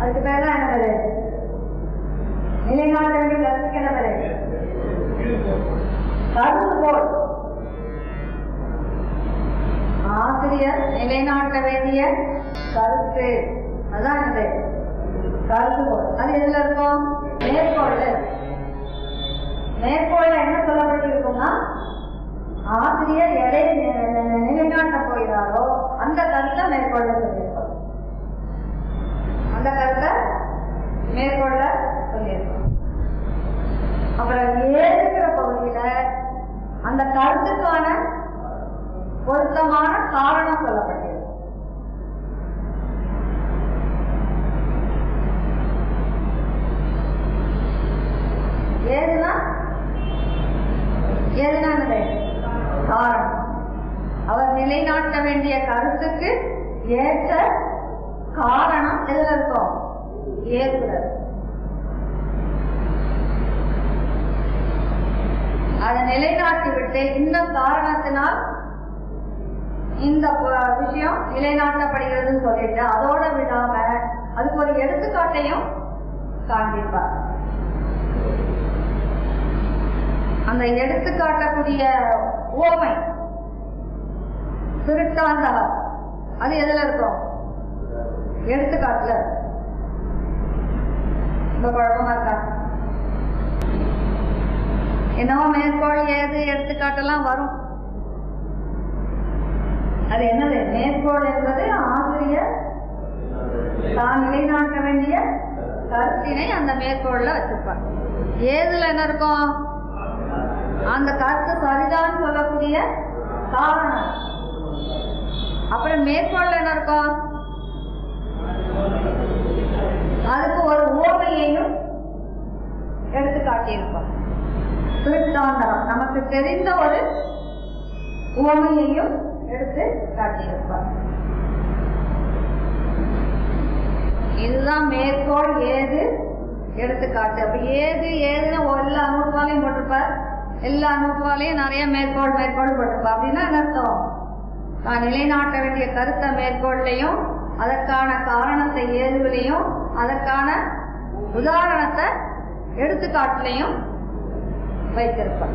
அதுக்கு பேர் தான் என்ன பேரு நிலைநாட்ட வேண்டிய கருத்துக்கு என்ன பேரு கருதுகோள் ஆசிரியர் நிலைநாட்ட வேண்டிய கருத்து அதான் என்னது கருதுகோள் அது எதுல இருக்கும் மேற்கோள்ல இருக்கு. மேற்கோள்ல என்ன சொல்லப்பட்டிருக்கும்னா ஆசிரியர் எதை நி- நிலைநாட்ட போகிறாரோ அந்த கருத்தை மேற்கொள்ள சொல்லியிருக்கோம் அந்த கருத்தை மேற்கொள்ள சொல்லியிருக்கோம் அப்புறம் ஏழுங்கிற பகுதியில அந்த கருத்துக்கான பொருத்தமான காரணம் சொல்லப்பட்டிருக்கு ஏதுனா ஏதுனா என்னது காரணம் அவர் நிலைநாட்ட வேண்டிய கருத்துக்கு ஏற்ற காரணம் எதுல இருக்கும் ஏதுல அதை நிலைநாட்டி விட்டு இந்த காரணத்தினால் இந்த ப- விஷயம் நிலைநாட்டப்படுகிறதுன்னு சொல்லிட்டு அதோட விடாம அதுக்கு ஒரு எடுத்துக்காட்டையும் காண்பிப்பார் அந்த எடுத்துக்காட்டக்கூடிய ஓமை திருட்டாந்தகம் அது எதுல இருக்கும் எடுத்துக்காட்டுல இருக்கு. ரொம்ப குழப்பமா இருக்கா என்னவோ மேற்கோள் ஏது எடுத்துக்காட்டெல்லாம் வரும் அது என்னது மேற்கோள் என்பது ஆசிரியர் தான் நிலைநாட்ட வேண்டிய கருத்தினை அந்த மேற்கோள்ல வச்சிருப்பார் ஏதுல என்ன இருக்கும் அந்த கருத்து சரிதான் சொல்லக்கூடிய காரணம் அப்புறம் மேற்கோள்ல என்ன இருக்கும் அதுக்கு ஒரு ஓமையையும் எடுத்து காட்டியிருப்பார் திருத்தாண்டகம் நமக்கு தெரிந்த ஒரு உவமையையும் எடுத்து காட்டியிருப்பார் இதுதான் மேற்கோள் ஏது எடுத்துக்காட்டு அப்ப ஏது ஏதுன்னு எல்லா நூற்பாலையும் போட்டிருப்பார் எல்லா நூற்பாலையும் நிறைய மேற்கோள் மேற்கோள் போட்டிருப்பார் அப்படின்னா என்ன அர்த்தம் தான் நிலைநாட்ட வேண்டிய கருத்தை மேற்கோள்லையும் அதற்கான காரணத்தை ஏதுவிலையும் அதற்கான உதாரணத்தை எடுத்துக்காட்டுலையும் வைத்திருப்பார்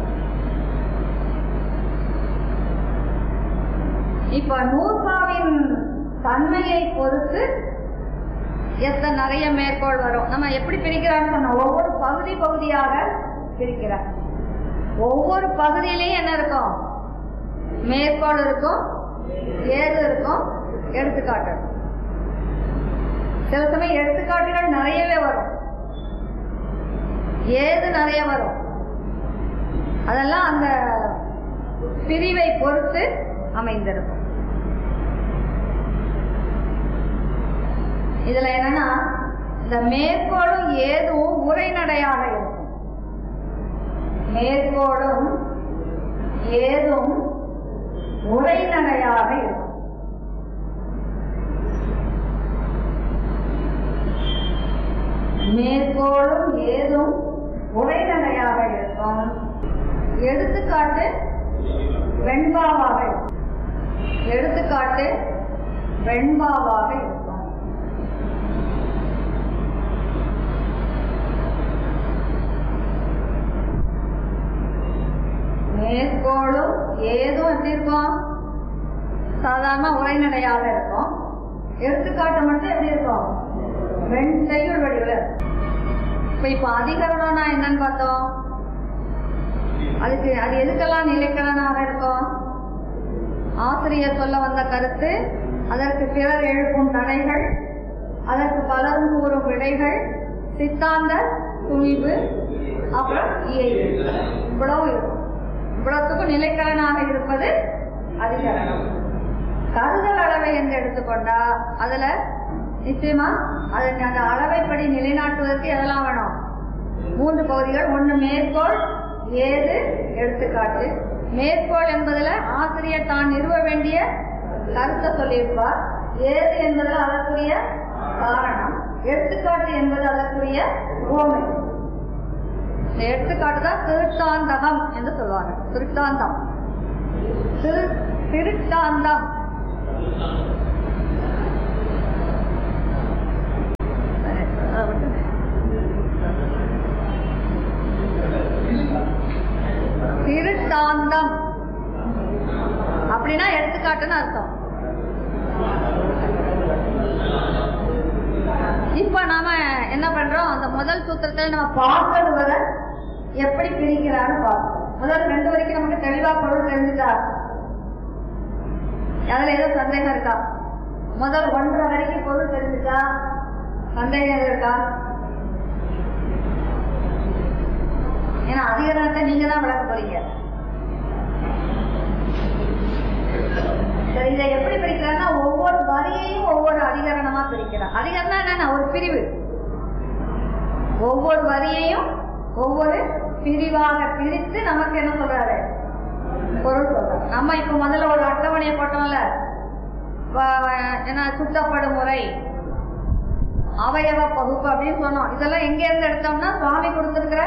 இப்ப நூற்பாவின் தன்மையை பொறுத்து எத்தனை நிறைய மேற்கோள் வரும் நம்ம எப்படி பிரிக்கிறான்னு சொன்னோம் ஒவ்வொரு பகுதி பகுதியாக பிரிக்கிறார் ஒவ்வொரு பகுதியிலையும் என்ன இருக்கும் மேற்கோள் இருக்கும் ஏது இருக்கும் எடுத்துக்காட்டு இருக்கும். சில சமயம் எடுத்துக்காட்டுகள் நிறையவே வரும் ஏது நிறைய வரும் அதெல்லாம் அந்த பிரிவை பொறுத்து அமைந்திருக்கும் இதுல என்னன்னா இந்த மேற்கோளும் ஏதும் உரைநடையாக இருக்கும் மேற்கோளும் ஏதும் உரைநடையாக இருக்கும் மேற்கோளும் ஏதும் உரைநடையாக இருக்கும் எடுத்துக்காட்டு வெண்பாவாக இருக்கும் எடுத்துக்காட்டு வெண்பாவாக இருக்கும் மேற்கோளும் ஏதும் எப்படி இருக்கும் சாதாரண உரைநடையாக இருக்கும் எடுத்துக்காட்டு மட்டும் எப்படி இருக்கும் வெண் செய்யுள் வடிவில் இருக்கும் இப்ப இப்ப அதிகரணம்னா என்னன்னு பார்த்தோம் அதுக்கு அது எதுக்கெல்லாம் நிலைக்கலனாக இருக்கும் ஆசிரியர் சொல்ல வந்த கருத்து அதற்கு பிறர் எழுப்பும் தடைகள் அதற்கு பலரும் கூறும் விடைகள் சித்தாந்த துணிவு அப்புறம் இயல்பு இவ்வளவு இருக்கும் இவ்வளவுக்கும் நிலைக்கலனாக இருப்பது அதிகரணம் கருதல் அளவை என்று எடுத்துக்கொண்டா அதுல நிச்சயமா அதற்கு அந்த அளவைப்படி நிலைநாட்டுவதற்கு எதெல்லாம் வேணும் மூன்று பகுதிகள் ஒண்ணு மேற்கோள் ஏது எடுத்துக்காட்டு மேற்கோள் என்பதுல ஆசிரியர் தான் நிறுவ வேண்டிய கருத்தை சொல்லியிருப்பார் ஏது என்பதுல அதற்குரிய காரணம் எடுத்துக்காட்டு என்பது அதற்குரிய ஓமை இந்த எடுத்துக்காட்டு தான் திருட்டாந்தகம் என்று சொல்லுவாங்க திருட்டாந்தம் திரு திருட்டாந்தம் எடுத்துக்காட்டுன்னு அர்த்தம் இப்ப நாம என்ன பண்றோம் அந்த முதல் சூத்திரத்துல நம்ம பார்த்தது வர எப்படி பிரிக்கிறான்னு பார்ப்போம் முதல் ரெண்டு வரைக்கும் நமக்கு தெளிவா பொருள் தெரிஞ்சுட்டா அதுல ஏதோ சந்தேகம் இருக்கா முதல் ஒன்றரை வரைக்கும் பொருள் தெரிஞ்சுட்டா சந்தேகம் எதுவும் இருக்கா ஏன்னா அதிகாரத்தை நீங்க தான் விளக்க போறீங்க சரி இதை எப்படி பிரிக்கிறான்னா ஒவ்வொரு வரியையும் ஒவ்வொரு அதிகரணமா பிரிக்கிறார் அதிகரணம் என்னன்னா ஒரு பிரிவு ஒவ்வொரு வரியையும் ஒவ்வொரு பிரிவாக பிரித்து நமக்கு என்ன சொல்றாரு பொருள் சொல்றாரு நம்ம இப்ப முதல்ல ஒரு அட்டவணையை போட்டோம்ல வ- வ- என்ன சுத்தப்படும் முறை அவயவ பகுப்பு அப்படின்னு சொன்னோம் இதெல்லாம் எங்க இருந்து எடுத்தோம்னா சுவாமி கொடுத்திருக்கிற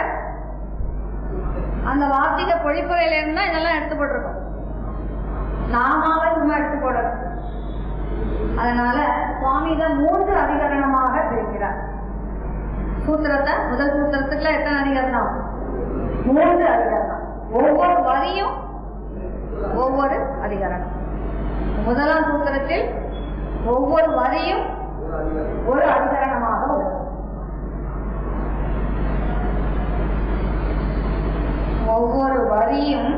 அந்த வார்த்திக பொழிப்புரையில இருந்து தான் இதெல்லாம் எடுத்து போட்டிருக்கோம் நாமாவே சும்மா எடுத்து போடல அதனால சுவாமி இதை மூன்று அதிகரணமாக பிரிக்கிறார் சூத்திரத்தை முதல் சூத்திரத்துக்குள்ள எத்தனை அதிகரணம் மூன்று அதிகரணம் ஒவ்வொரு வரியும் ஒவ்வொரு அதிகரணம் முதலாம் சூத்திரத்தில் ஒவ்வொரு வரியும் ஒரு அதிகரணமாக உள்ளது ஒவ்வொரு வரியும்